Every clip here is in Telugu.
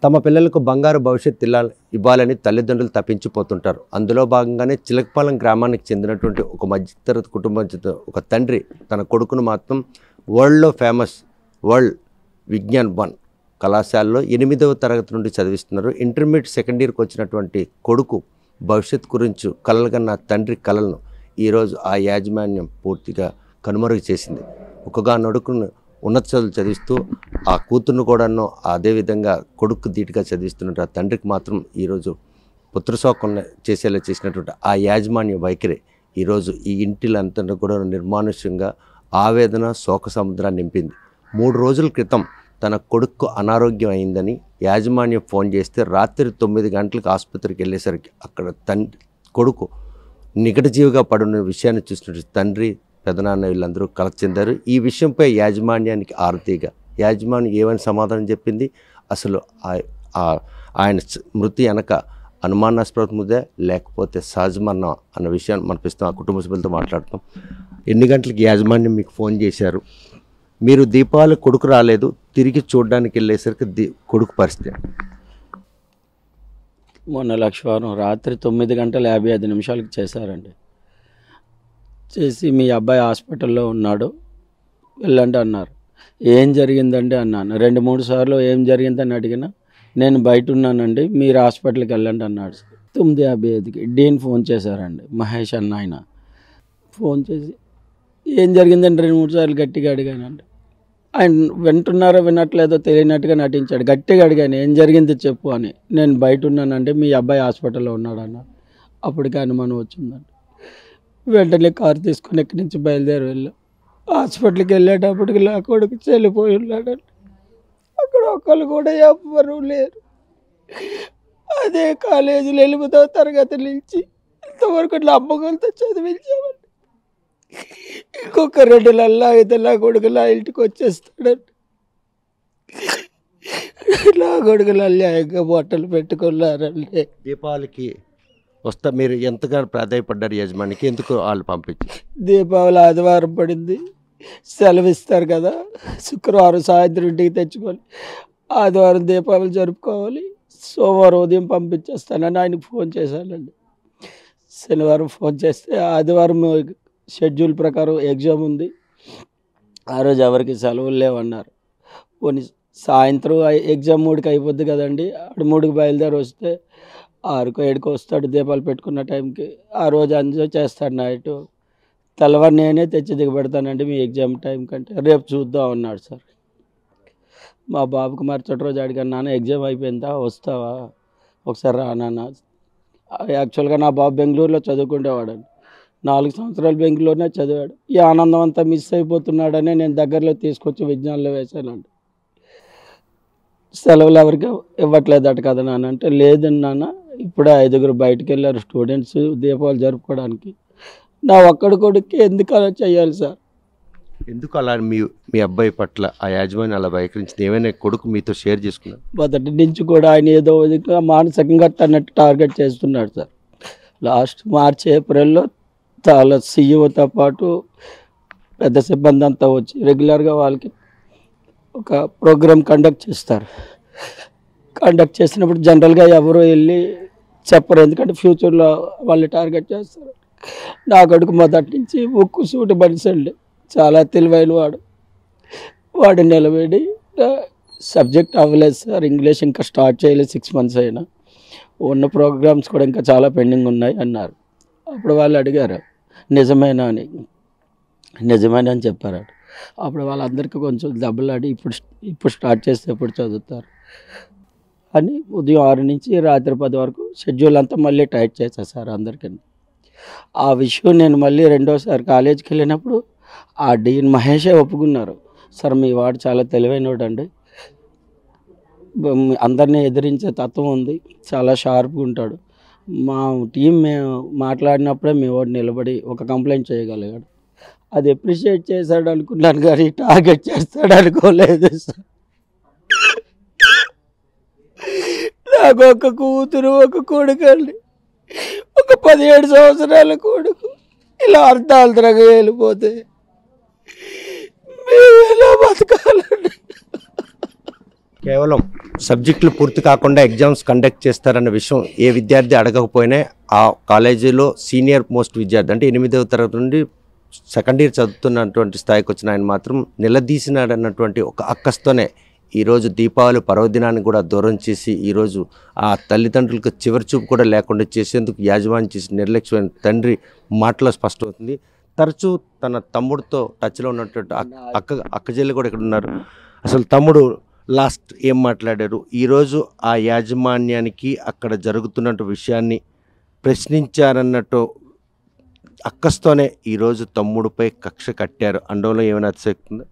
తమ పిల్లలకు బంగారు భవిష్యత్తు ఇల్లా- ఇవ్వాలని తల్లిదండ్రులు తప్పించిపోతుంటారు అందులో భాగంగానే చిలకపాలెం గ్రామానికి చెందినటువంటి ఒక మధ్యతరగతి కుటుంబం చెందిన ఒక తండ్రి తన కొడుకును మాత్రం వరల్డ్లో ఫేమస్ వరల్డ్ విజ్ఞాన్ వన్ కళాశాలలో ఎనిమిదవ తరగతి నుండి చదివిస్తున్నారు ఇంటర్మీడియట్ సెకండ్ ఇయర్కి వచ్చినటువంటి కొడుకు భవిష్యత్ గురించి కలలుగన్న తండ్రి కలలను ఈరోజు ఆ యాజమాన్యం పూర్తిగా కనుమరుగు చేసింది ఒకగా నడుకును ఉన్నత చదువులు చదివిస్తూ ఆ కూతుర్ను కూడాను అదేవిధంగా కొడుకు ధీటుగా చదివిస్తున్నట్టు ఆ తండ్రికి మాత్రం ఈరోజు పుత్రశోకం చేసేలా చేసినటువంటి ఆ యాజమాన్య వైఖరి ఈరోజు ఈ ఇంటిలంతా కూడా నిర్మానుష్యంగా ఆవేదన శోక సముద్రాన్ని నింపింది మూడు రోజుల క్రితం తన కొడుకు అనారోగ్యం అయిందని యాజమాన్యం ఫోన్ చేస్తే రాత్రి తొమ్మిది గంటలకు ఆసుపత్రికి వెళ్ళేసరికి అక్కడ తండ్రి కొడుకు నికటజీవిగా పడిన విషయాన్ని చూసినట్టు తండ్రి పెదనాన్న వీళ్ళందరూ కలత చెందారు ఈ విషయంపై యాజమాన్యానికి ఆరతీగా యాజమాన్యం ఏమని సమాధానం చెప్పింది అసలు ఆ- ఆ- ఆయన చ- మృతి వెనక అనుమానాస్పదముదే లేకపోతే సహజమరణం అన్న విషయాన్ని మన ప్రస్తుతం ఆ కుటుంబ సభ్యులతో మాట్లాడుతాం ఎన్ని గంటలకి యాజమాన్యం మీకు ఫోన్ చేశారు మీరు దీపావళి కొడుకు రాలేదు తిరిగి చూడడానికి వెళ్ళేసరికి దీ కొడుకు పరిస్థితి మొన్న లక్షవారం రాత్రి తొమ్మిది గంటల యాభై ఐదు నిమిషాలకు చేశారండి చేసి మీ అబ్బాయి హాస్పిటల్లో ఉన్నాడు వెళ్ళండి అన్నారు ఏం జరిగిందండి అన్నాను రెండు మూడు సార్లు ఏం జరిగిందని అడిగినా నేను బయట ఉన్నానండి మీరు హాస్పిటల్కి వెళ్ళండి అన్నాడు తొమ్మిది యాభై ఐదుకి డీన్ ఫోన్ చేశారండి మహేష్ అన్న ఆయన ఫోన్ చేసి ఏం జరిగిందండి రెండు మూడు సార్లు గట్టిగా అడిగానండి ఆయన వింటున్నారో వినట్లేదో తెలియనట్టుగా నటించాడు గట్టిగా అడిగాను ఏం జరిగింది చెప్పు అని నేను బయట ఉన్నానంటే మీ అబ్బాయి హాస్పిటల్లో ఉన్నాడన్న అప్పటికి అనుమానం వచ్చిందండి వెంటనే కారు తీసుకొని ఇక్కడి నుంచి బయలుదేరి వెళ్ళాం హాస్పిటల్కి వెళ్ళేటప్పటికి నా కొడుకు చెల్లిపోయి ఉన్నాడండి అక్కడ ఒకళ్ళు కూడా ఎవ్వరూ లేరు అదే కాలేజీలో ఎనిమిదో తరగతి నుంచి ఇంతవరకు నమ్మకంతో చదివించామండి ఇంకొక రెండు నెలలు అయితే నా కొడుకు నా ఇంటికి వచ్చేస్తాడండి నా కొడుకులు అన్యాయంగా బట్టలు పెట్టుకున్నారండి దీపావళికి వస్తా మీరు ఎంతగానో ప్రాధాయపడ్డారు యజమానికి ఎందుకు వాళ్ళు పంపించి దీపావళి ఆదివారం పడింది సెలవు ఇస్తారు కదా శుక్రవారం సాయంత్రం ఇంటికి తెచ్చుకొని ఆదివారం దీపావళి జరుపుకోవాలి సోమవారం ఉదయం పంపించేస్తానని ఆయనకు ఫోన్ చేశానండి శనివారం ఫోన్ చేస్తే ఆదివారం షెడ్యూల్ ప్రకారం ఎగ్జామ్ ఉంది ఆ రోజు ఎవరికి సెలవులు లేవన్నారు పోనీ సాయంత్రం ఐ- ఎగ్జామ్ మూడుకి అయిపోద్ది కదండి ఆడు మూడుకి బయలుదేరి వస్తే ఆరుకో ఏడుకో వస్తాడు దీపాలు పెట్టుకున్న టైంకి ఆ రోజు ఎంజాయ్ చేస్తాడు నైట్ తెల్లవారు నేనే తెచ్చి దిగబెడతానండి మీ ఎగ్జామ్ టైం కంటే రేపు చూద్దాం అన్నాడు సార్ మా బాబుకి మరుసటి రోజు అడిగాను నాన్న ఎగ్జామ్ అయిపోయిందా వస్తావా ఒకసారి రా నాన్న యాక్చువల్గా నా బాబు బెంగళూరులో చదువుకునేవాడండి నాలుగు సంవత్సరాలు బెంగళూరునే చదివాడు ఈ ఆనందం అంతా మిస్ అయిపోతున్నాడని నేను దగ్గరలో తీసుకొచ్చి విజ్ఞానంలో వేశానండి సెలవులు ఎవరికి ఇవ్వట్లేదట కదా నాన్న అంటే లేదండి నాన్న ఇప్పుడే ఐదుగురు బయటికి వెళ్ళారు స్టూడెంట్స్ దీపావళి జరుపుకోవడానికి నా ఒక్కడి కొడుక్కి ఎందుకు అలా చేయాలి సార్ ఎందుకు అలా మీ మీ అబ్బాయి పట్ల ఆ యాజమాన్యం అలా వైఖరించింది ఏమైనా కొడుకు మీతో షేర్ చేసుకున్నారు మొదటి నుంచి కూడా ఆయన ఏదో విధంగా మానసికంగా తనట్టు టార్గెట్ చేస్తున్నాడు సార్ లాస్ట్ మార్చ్ ఏప్రిల్లో చాలా సీఈఓతో పాటు పెద్ద సిబ్బంది అంతా వచ్చి రెగ్యులర్గా వాళ్ళకి ఒక ప్రోగ్రామ్ కండక్ట్ చేస్తారు కండక్ట్ చేసినప్పుడు జనరల్గా ఎవరు వెళ్ళి చెప్పరు ఎందుకంటే ఫ్యూచర్లో వాళ్ళు టార్గెట్ చేస్తారు నా కొడుకు మొదటి నుంచి ఉక్కు సూటి మనిషి అండి చాలా తెలివైన వాడు వాడు నిలబడి సబ్జెక్ట్ అవ్వలేదు సార్ ఇంగ్లీష్ ఇంకా స్టార్ట్ చేయలేదు సిక్స్ మంత్స్ అయినా ఉన్న ప్రోగ్రామ్స్ కూడా ఇంకా చాలా పెండింగ్ ఉన్నాయి అన్నారు అప్పుడు వాళ్ళు అడిగారు నిజమేనా అని నిజమేనా అని చెప్పారు అప్పుడు వాళ్ళందరికీ కొంచెం దెబ్బలాడి ఇప్పుడు ఇప్పుడు స్టార్ట్ చేస్తే ఎప్పుడు చదువుతారు అని ఉదయం ఆరు నుంచి రాత్రి పది వరకు షెడ్యూల్ అంతా మళ్ళీ టైట్ చేశారు సార్ అందరికీ ఆ విషయం నేను మళ్ళీ రెండోసారి కాలేజీకి వెళ్ళినప్పుడు ఆ డీన్ మహేషే ఒప్పుకున్నారు సార్ మీ వాడు చాలా తెలివైనవాడు అండి బ- అందరినీ ఎదిరించే తత్వం ఉంది చాలా షార్ప్గా ఉంటాడు మా టీం మేము మాట్లాడినప్పుడే మీ వాడు నిలబడి ఒక కంప్లైంట్ చేయగలిగాడు అది అప్రిషియేట్ చేశాడు అనుకున్నాను కానీ టార్గెట్ చేస్తాడు అనుకోలేదు సార్ నాకు ఒక కూతురు ఒక కొడుకు అండి ఒక పదిహేడు సంవత్సరాల కొడుకు ఇలా అర్ధాంతరంగా వెళ్ళిపోతే మేము ఎలా బతకాలండి కేవలం సబ్జెక్టులు పూర్తి కాకుండా ఎగ్జామ్స్ కండక్ట్ చేస్తారన్న విషయం ఏ విద్యార్థి అడగకపోయినా ఆ కాలేజీలో సీనియర్ మోస్ట్ విద్యార్థి అంటే ఎనిమిదవ తరగతి నుండి సెకండ్ ఇయర్ చదువుతున్నటువంటి స్థాయికి వచ్చిన ఆయన మాత్రం నిలదీసినాడన్నటువంటి ఒక అక్కస్తోనే ఈరోజు దీపావళి పర్వదినాన్ని కూడా దూరం చేసి ఈరోజు ఆ తల్లిదండ్రులకు చివరి చూపు కూడా లేకుండా చేసేందుకు యాజమాన్యం చేసి నిర్లక్ష్యమైన తండ్రి మాటలో స్పష్టమవుతుంది తరచూ తన తమ్ముడితో టచ్లో ఉన్నటువంటి అక్క అక్క అక్కజల్లి కూడా ఇక్కడ ఉన్నారు అసలు తమ్ముడు లాస్ట్ ఏం మాట్లాడారు ఈరోజు ఆ యాజమాన్యానికి అక్కడ జరుగుతున్న విషయాన్ని ప్రశ్నించారన్నట్టు అక్కస్తోనే ఈరోజు తమ్ముడిపై కక్ష కట్టారు అండంలో ఏమైనా అతిశక్తి ఉందా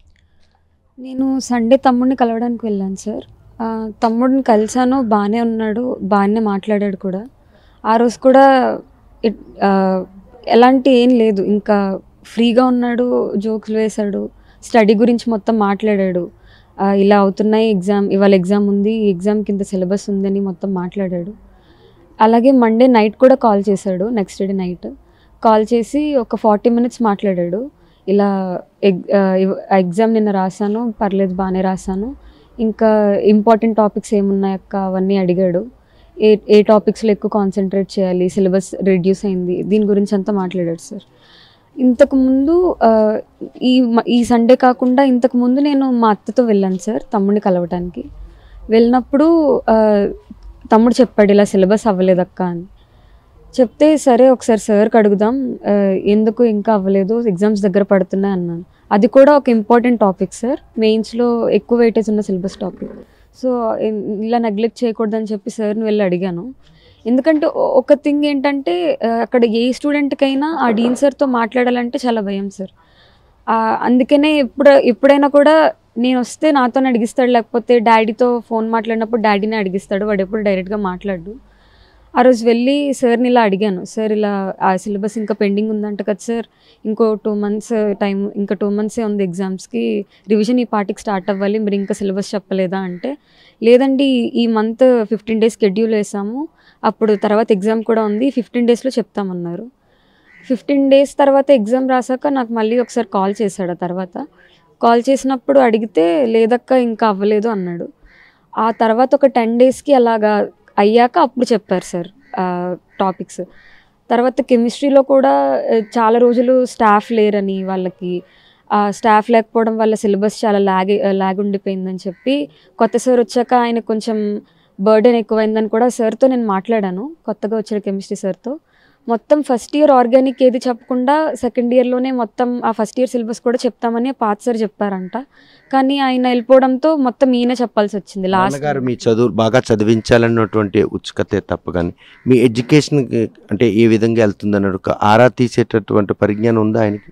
నేను సండే తమ్ముడిని కలవడానికి వెళ్ళాను సార్ ఆ, తమ్ముడిని కలిశాను బాగానే ఉన్నాడు బాగానే మాట్లాడాడు కూడా ఆ రోజు కూడా ఇట్- ఆ, ఎలాంటి ఏం లేదు ఇంకా ఫ్రీగా ఉన్నాడు జోక్స్ వేశాడు స్టడీ గురించి మొత్తం మాట్లాడాడు ఆ, ఇలా అవుతున్నాయి ఎగ్జామ్ ఇవాళ ఎగ్జామ్ ఉంది ఈ ఎగ్జామ్ కింద సిలబస్ ఉందని మొత్తం మాట్లాడాడు అలాగే మండే నైట్ కూడా కాల్ చేశాడు నెక్స్ట్ డే నైట్ కాల్ చేసి ఒక ఫార్టీ మినిట్స్ మాట్లాడాడు ఇలా ఎగ్ ఆ, ఇవ్- ఆ ఎగ్జామ్ నిన్న రాశాను పర్లేదు బాగానే రాశాను ఇంకా ఇంపార్టెంట్ టాపిక్స్ ఏమున్నాయక్క అవన్నీ అడిగాడు ఏ ఏ టాపిక్స్లో ఎక్కువ కాన్సన్ట్రేట్ చేయాలి సిలబస్ రెడ్యూస్ అయింది దీని గురించి అంతా మాట్లాడాడు సార్ ఇంతకు ముందు ఆ, ఈ మ- ఈ సండే కాకుండా ఇంతకు ముందు నేను మా అత్తతో వెళ్ళాను సార్ తమ్ముడిని కలవటానికి వెళ్ళినప్పుడు ఆ, తమ్ముడు చెప్పాడు ఇలా సిలబస్ అవ్వలేదక్క అని చెప్తే సరే ఒకసారి సార్కి అడుగుదాం ఆ, ఎందుకు ఇంకా అవ్వలేదు ఎగ్జామ్స్ దగ్గర పడుతున్నాయి అన్నాను అది కూడా ఒక ఇంపార్టెంట్ టాపిక్ సార్ మెయిన్స్లో ఎక్కువ వెయిటేజ్ ఉన్న సిలబస్ టాపిక్ సో ఇ- ఇలా నెగ్లెక్ట్ చేయకూడదని చెప్పి సార్ని వెళ్ళి అడిగాను ఎందుకంటే ఒ- ఒక థింగ్ ఏంటంటే ఆ, అక్కడ ఏ స్టూడెంట్కైనా ఆ డీన్ సార్తో మాట్లాడాలంటే చాలా భయం సార్ ఆ, అందుకనే ఎప్పుడు ఎప్పుడైనా కూడా నేను వస్తే నాతోనే అడిగిస్తాడు లేకపోతే డాడీతో ఫోన్ మాట్లాడినప్పుడు డాడీనే అడిగిస్తాడు వాడు ఎప్పుడు డైరెక్ట్గా మాట్లాడు ఆ రోజు వెళ్ళి సార్ని ఇలా అడిగాను సార్ ఇలా ఆ సిలబస్ ఇంకా పెండింగ్ ఉందంట కదా సార్ ఇంకో టూ మంత్స్ టైం ఇంకా టూ మంత్సే ఉంది ఎగ్జామ్స్కి రివిజన్ ఈ పార్టీకి స్టార్ట్ అవ్వాలి మీరు ఇంకా సిలబస్ చెప్పలేదా అంటే లేదండి ఈ మంత్ ఫిఫ్టీన్ డేస్ షెడ్యూల్ వేసాము అప్పుడు తర్వాత ఎగ్జామ్ కూడా ఉంది ఫిఫ్టీన్ డేస్లో చెప్తామన్నారు ఫిఫ్టీన్ డేస్ తర్వాత ఎగ్జామ్ రాసాక నాకు మళ్ళీ ఒకసారి కాల్ చేశాడు ఆ తర్వాత కాల్ చేసినప్పుడు అడిగితే లేదక్క ఇంకా అవ్వలేదు అన్నాడు ఆ తర్వాత ఒక టెన్ డేస్కి అలాగా అయ్యాక అప్పుడు చెప్పారు సార్ టాపిక్స్ తర్వాత కెమిస్ట్రీలో కూడా ఆ, చాలా రోజులు స్టాఫ్ లేరని వాళ్ళకి ఆ స్టాఫ్ లేకపోవడం వల్ల సిలబస్ చాలా లాగ్ లాగ్ ఉండిపోయిందని చెప్పి కొత్త సార్ వచ్చాక ఆయన కొంచెం బర్డెన్ ఎక్కువైందని కూడా సార్తో నేను మాట్లాడాను కొత్తగా వచ్చిన కెమిస్ట్రీ సార్తో మొత్తం ఫస్ట్ ఇయర్ ఆర్గానిక్ ఏది చెప్పకుండా సెకండ్ ఇయర్లోనే మొత్తం ఆ ఫస్ట్ ఇయర్ సిలబస్ కూడా చెప్తామని పాత సార్ చెప్పారంట కానీ ఆయన వెళ్ళిపోవడంతో మొత్తం ఈయన చెప్పాల్సి వచ్చింది లాస్ట్ నాన్నగారు మీ చదువు బాగా చదివించాలన్నటువంటి ఉత్సుకతే తప్ప కానీ మీ ఎడ్యుకేషన్కి అంటే ఏ విధంగా వెళ్తుందన్న ఒక ఆరా తీసేటటువంటి పరిజ్ఞానం ఉందా ఆయనకి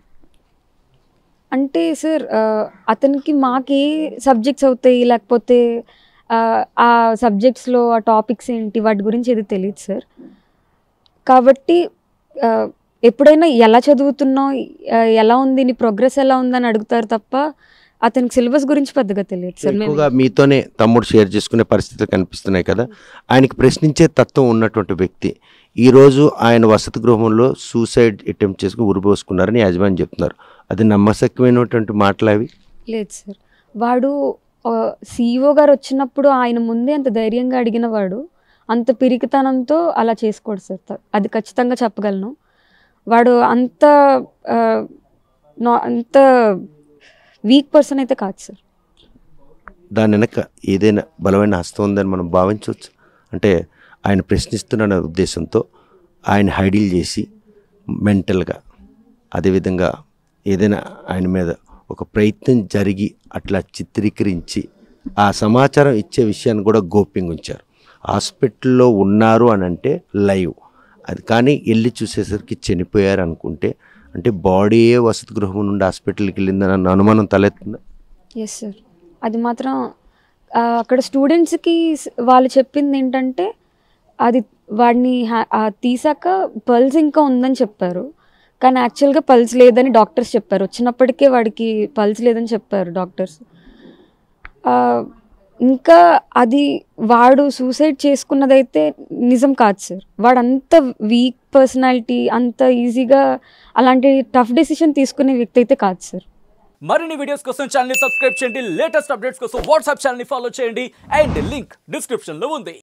అంటే సార్ ఆ, అతనికి మాకే సబ్జెక్ట్స్ అవుతాయి లేకపోతే ఆ, ఆ సబ్జెక్ట్స్లో ఆ టాపిక్స్ ఏంటి వాటి గురించి ఏది తెలియదు సార్ కాబట్టి ఆ, ఎప్పుడైనా ఎలా చదువుతున్నావు ఆ, ఎలా ఉంది నీ ప్రోగ్రెస్ ఎలా ఉందని అడుగుతారు తప్ప అతనికి సిలబస్ గురించి పెద్దగా తెలియదు సార్ మేము ఎక్కువగా మీతోనే తమ్ముడు షేర్ చేసుకునే పరిస్థితులు కనిపిస్తున్నాయి కదా ఆయనకి ప్రశ్నించే తత్వం ఉన్నటువంటి వ్యక్తి ఈరోజు ఆయన వసతి గృహంలో సూసైడ్ అటెంప్ట్ చేసుకుని ఉరిపోసుకున్నారని యాజమాన్యం చెప్తున్నారు అది నమ్మశక్యమైనటువంటి మాటలు అవి లేదు సార్ వాడు సీఈఓ గారు వచ్చినప్పుడు ఆయన ముందే అంత ధైర్యంగా అడిగిన వాడు అంత పిరికితనంతో అలా చేసుకోడు సార్ త- అది ఖచ్చితంగా చెప్పగలను వాడు అంత ఆ, నా- అంత వీక్ పర్సన్ అయితే కాదు సార్ దాని వెనక ఏదైనా బలమైన హస్తం ఉందని మనం భావించవచ్చు అంటే ఆయన ప్రశ్నిస్తున్న ఉద్దేశంతో ఆయన హైడిల్ చేసి మెంటల్గా అదేవిధంగా ఏదైనా ఆయన మీద ఒక ప్రయత్నం జరిగి అట్లా చిత్రీకరించి ఆ సమాచారం ఇచ్చే విషయాన్ని కూడా గోప్యంగా ఉంచారు హాస్పిటల్లో ఉన్నారు అని అంటే లైవ్ అది కానీ వెళ్ళి చూసేసరికి చనిపోయారు అనుకుంటే అంటే బాడీయే వసతి గృహం నుండి హాస్పిటల్కి వెళ్ళిందని అన్న అనుమానం తలెత్తుందా ఎస్ సార్ అది మాత్రం ఆ, అక్కడ స్టూడెంట్స్కి వాళ్ళు చెప్పింది ఏంటంటే అది వాడిని హ్యా- ఆ తీసాక పల్స్ ఇంకా ఉందని చెప్పారు కానీ యాక్చువల్గా పల్స్ లేదని డాక్టర్స్ చెప్పారు వచ్చినప్పటికే వాడికి పల్స్ లేదని చెప్పారు డాక్టర్స్ ఆ, ఇంకా అది వాడు సూసైడ్ చేసుకున్నదైతే నిజం కాదు సార్ వాడు అంత వీక్ పర్సనాలిటీ అంత ఈజీగా అలాంటి టఫ్ డెసిషన్ తీసుకునే వ్యక్తి అయితే కాదు సార్ మరిన్ని వీడియోస్ కోసం ఛానల్ సబ్స్క్రైబ్ చేయండి లేటెస్ట్ అప్డేట్స్ కోసం వాట్సాప్ ఛానల్ ఫాలో చేయండి అండ్ లింక్ డిస్క్రిప్షన్ లో ఉంది